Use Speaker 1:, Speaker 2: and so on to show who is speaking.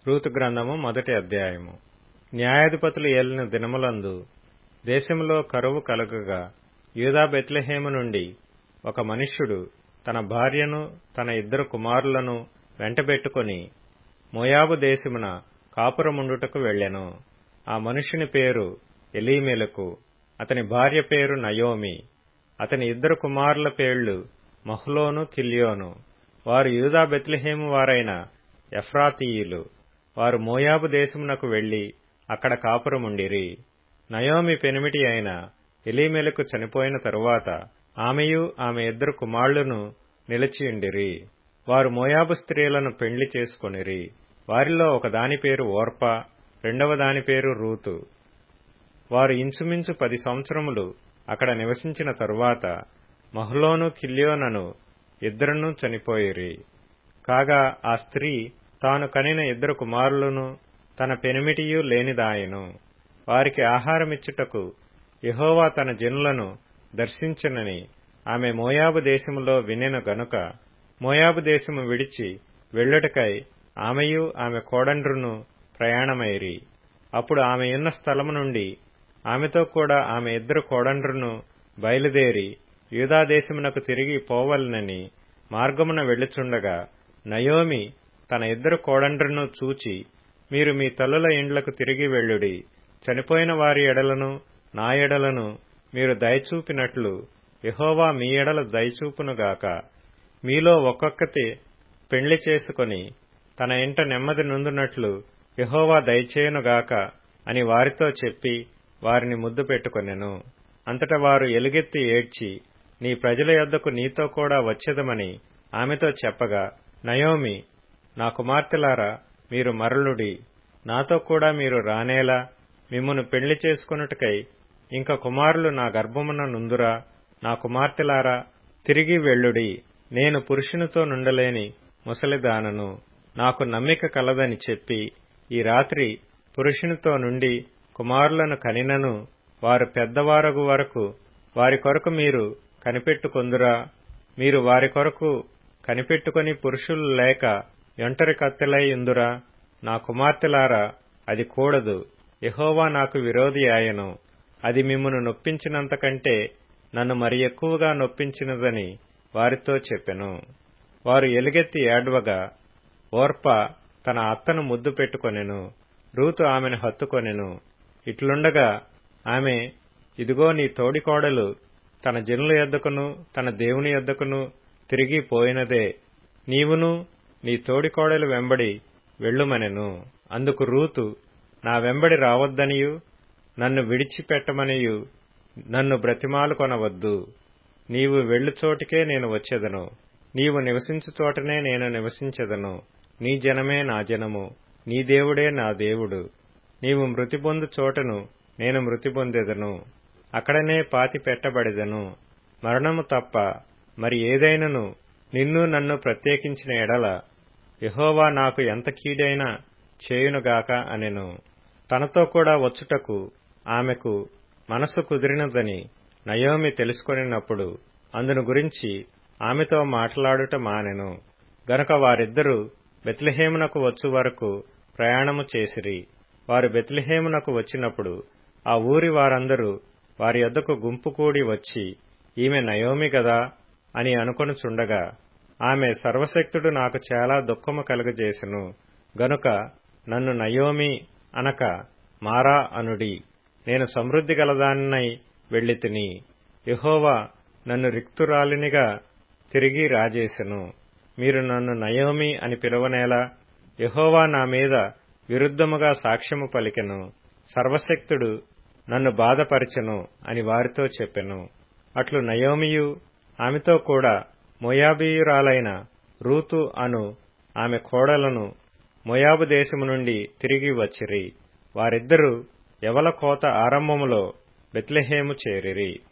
Speaker 1: Ruth గ్రంథము మొదటి అధ్యాయము న్యాయాధిపతులు ఏలిన దినములందు దేశములో కరువు కలుగగా యూదా బెత్లెహేము నుండి ఒక మనుష్యుడు తన భార్యను తన ఇద్దరు కుమారులను వెంటబెట్టుకుని మోయాబు దేశమున కాపురముండుటకు వెళ్ళెను ఆ మనుష్యుని పేరు ఎలీమెలకు అతని భార్య పేరు నయోమి అతని ఇద్దరు కుమారుల పేళ్లు మహ్లోను కిల్యోను వారు యూదా బెత్లెహేము వారైన ఎఫ్రాతీయులు వారు మోయాబు దేశమునకు వెళ్లి అక్కడ కాపురముండిరి నయోమి పెనిమిటి అయిన ఎలీమెలకు చనిపోయిన తరువాత ఆమెయు ఆమె ఇద్దరు కుమారులను నిలిచియుండిరి వారు మోయాబు స్త్రీలను పెండ్లి చేసుకొనిరి వారిలో ఒక దాని పేరు ఓర్ప రెండవ దాని పేరు రూతు వారు ఇంచుమించు పది సంవత్సరములు అక్కడ నివసించిన తరువాత మహ్లోను కిల్యోనను ఇద్దరును చనిపోయిరి కాగా ఆ స్త్రీ తాను కనిన ఇద్దరు కుమారులను తన పెనిమిటియు లేనిదాయను వారికి ఆహారమిచ్చుటకు యహోవా తన జనులను దర్శించనని ఆమె మోయాబు దేశములో వినెను గనుక మోయాబు దేశము విడిచి వెళ్ళుటకై ఆమెయు ఆమె కోడండ్రును ప్రయాణమైరి అప్పుడు ఆమె ఉన్న స్థలము నుండి ఆమెతో కూడా ఆమె ఇద్దరు కోడండ్రును బయలుదేరి యూదాదేశమునకు తిరిగి పోవలనని మార్గమున వెళ్ళుచుండగా నయోమి తన ఇద్దరు కోడండ్రును చూచి మీరు మీ తల్లుల ఇండ్లకు తిరిగి వెళ్ళుడి చనిపోయిన వారి ఎడలను నా ఎడలను మీరు దయచూపినట్లు యహోవా మీ ఎడల దయచూపునుగాక మీలో ఒక్కొక్కటి పెళ్లి చేసుకుని తన ఇంట నెమ్మది నుందునట్లు యహోవా దయచేయునుగాక అని వారితో చెప్పి వారిని ముద్దు పెట్టుకొనెను అంతట వారు ఎలుగెత్తి ఏడ్చి నీ ప్రజల యొద్దకు నీతో కూడా వచ్చేదమని ఆమెతో చెప్పగా నయోమి నా కుమార్తెలారా మీరు మరలుడి నాతో కూడా మీరు రానేలా మిమ్మును పెళ్లి చేసుకొనుటకై ఇంక కుమారులు నా గర్భమున నుందురా నా కుమార్తెలారా తిరిగి వెళ్ళుడి నేను పురుషునితో నుండలేని ముసలిదానను నాకు నమ్మిక కలదని చెప్పి ఈ రాత్రి పురుషునితో నుండి కుమారులను కనినను వారు పెద్దవారగు వరకు వారి కొరకు మీరు కనిపెట్టుకొందురా మీరు వారి కొరకు కనిపెట్టుకుని పురుషులు లేక ఒంటరి కత్తెలై ఇందురా నా కుమార్తెలారా అది కూడదు యహోవా నాకు విరోధి ఆయను అది మిమ్మను నొప్పించినంతకంటే నన్ను మరి ఎక్కువగా నొప్పించినదని వారితో చెప్పెను వారు ఎలుగెత్తి ఏడ్వగా ఓర్ప తన అత్తను ముద్దు పెట్టుకొనెను రూతు ఆమెను హత్తుకొనెను ఇట్లుండగా ఆమె ఇదిగో నీ తోడికోడలు తన జనుల యొద్దకును తన దేవుని యొద్దకును తిరిగి పోయినదే నీవును నీ తోడికోడలు వెంబడి వెళ్ళుమనెను అందుకు రూతు నా వెంబడి రావద్దనియు నన్ను విడిచిపెట్టమనియు నన్ను బ్రతిమాలు కొనవద్దు నీవు వెళ్ళు చోటికే నేను వచ్చేదను నీవు నివసించు చోటనే నేను నివసించెదను నీ జనమే నా జనము నీ దేవుడే నా దేవుడు నీవు మృతి పొందు చోటను నేను మృతి పొందెదను అక్కడనే పాతి పెట్టబడెదను మరణము తప్ప మరి ఏదైనను నిన్ను నన్ను ప్రత్యేకించిన ఎడల యహోవా నాకు ఎంత కీడైనా చేయునుగాక అనెను తనతో కూడా వచ్చుటకు ఆమెకు మనసు కుదిరినదని నయోమి తెలుసుకొనినప్పుడు అందును గురించి ఆమెతో మాట్లాడుట మానెను గనుక వారిద్దరూ బెత్లెహేమునకు వచ్చు వరకు ప్రయాణము చేసిరి వారు బెత్లెహేమునకు వచ్చినప్పుడు ఆ ఊరి వారందరూ వారి యొద్దకు గుంపు కూడి వచ్చి ఈమె నయోమి గదా అని అనుకొనుచుండగా ఆమె సర్వశక్తుడు నాకు చాలా దుఃఖము కలుగజేసెను గనుక నన్ను నయోమి అనక మారా అనుడి నేను సమృద్ధి గలదాన్నై వెళ్లి తిని యహోవా నన్ను రిక్తురాలినిగా తిరిగి రాజేశెను మీరు నన్ను నయోమి అని పిలువనేలా యహోవా నా మీద విరుద్ధముగా సాక్ష్యము పలికెను సర్వశక్తుడు నన్ను బాధపరచెను అని వారితో చెప్పెను అట్లు నయోమియు ఆమెతో కూడా మోయాబీయురాలైన రూతు అను ఆమె కోడలను మోయాబు దేశము నుండి తిరిగి వచ్చిరి వారిద్దరూ యవల కోత ఆరంభములో బెత్లెహేము చేరిరి